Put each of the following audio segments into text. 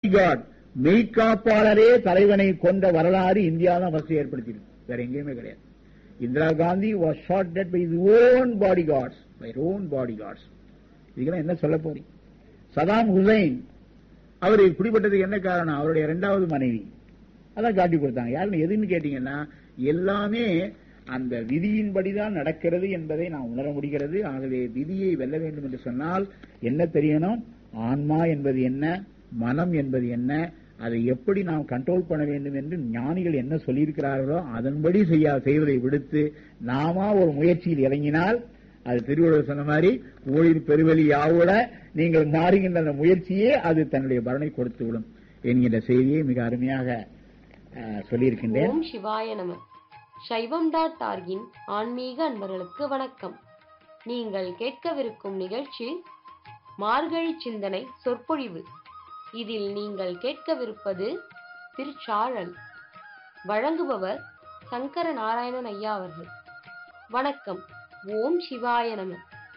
God மெய்காப்பாளரே தலைவனை கொண்ட வரலாறு இந்தியா தான் ஃபர்ஸ்ட் ஏற்படுத்தியிருக்கு வேற எங்கேயுமே கிடையாது Indira Gandhi was shot dead by own body guards by own body guards இதுக்கெல்லாம் என்ன சொல்ல போறீங்க சதாம் ஹுசைன் அவர் பிடிபட்டதுக்கு என்ன காரணம் அவருடைய இரண்டாவது மனைவி அதான் காட்டி கொடுத்தாங்க யாருன்னு எதுன்னு கேட்டீங்கன்னா எல்லாமே அந்த விதியின்படிதான் நடக்கிறது என்பதை நான் உணர முடிகிறது ஆகவே விதியை வெல்ல வேண்டும் என்று சொன்னால் என்ன தெரியணும் ஆன்மா என்பது என்ன மனம் என்பது என்ன அதை எப்படி நாம் கண்ட்ரோல் பண்ண வேண்டும் என்று ஞானிகள் என்ன சொல்லியிருக்கிறார்களோ அதன்படி செய்ய செய்வதை விடுத்து நாம ஒரு முயற்சியில் இறங்கினால் அது திருவள்ளுவர் சொன்ன மாதிரி ஊழின் பெருவெளி யாவோட நீங்கள் மாறுகின்ற அந்த முயற்சியே அது தன்னுடைய பலனை கொடுத்து விடும் என்கின்ற செய்தியை மிக அருமையாக அஹ், சொல்லியிருக்கின்றேன் ஓம் சிவாய நம சைவம் டாட் டார்கின் ஆன்மீக அன்பர்களுக்கு வணக்கம் நீங்கள் கேட்கவிருக்கும் நிகழ்ச்சி மார்கழி சிந்தனை சொற்பொழிவு இதில் நீங்கள் கேட்கவிருப்பது திருச்சாழல் வழங்குபவர் சங்கர நாராயணன் ஐயா அவர்கள் வணக்கம் ஓம் சிவாய நம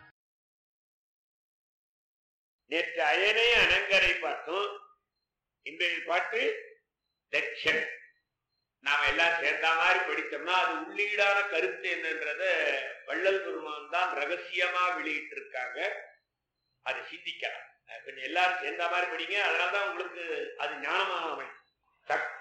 நேற்று அயனே அனங்கரை பார்த்தோம் இன்றைய பாட்டு தட்சன் நாம எல்லாம் சேர்ந்த மாதிரி படித்தோம்னா அது உள்ளீடான கருத்து என்னன்றத வள்ளல் பெருமான் தான் ரகசியமா வெளியிட்டு இருக்காங்க அது சிந்திக்கலாம் அஹ் கொஞ்சம் எல்லாரும் சேர்ந்த மாதிரி படிங்க அதனாலதான் உங்களுக்கு அது ஞானமாக அமையும் தக்க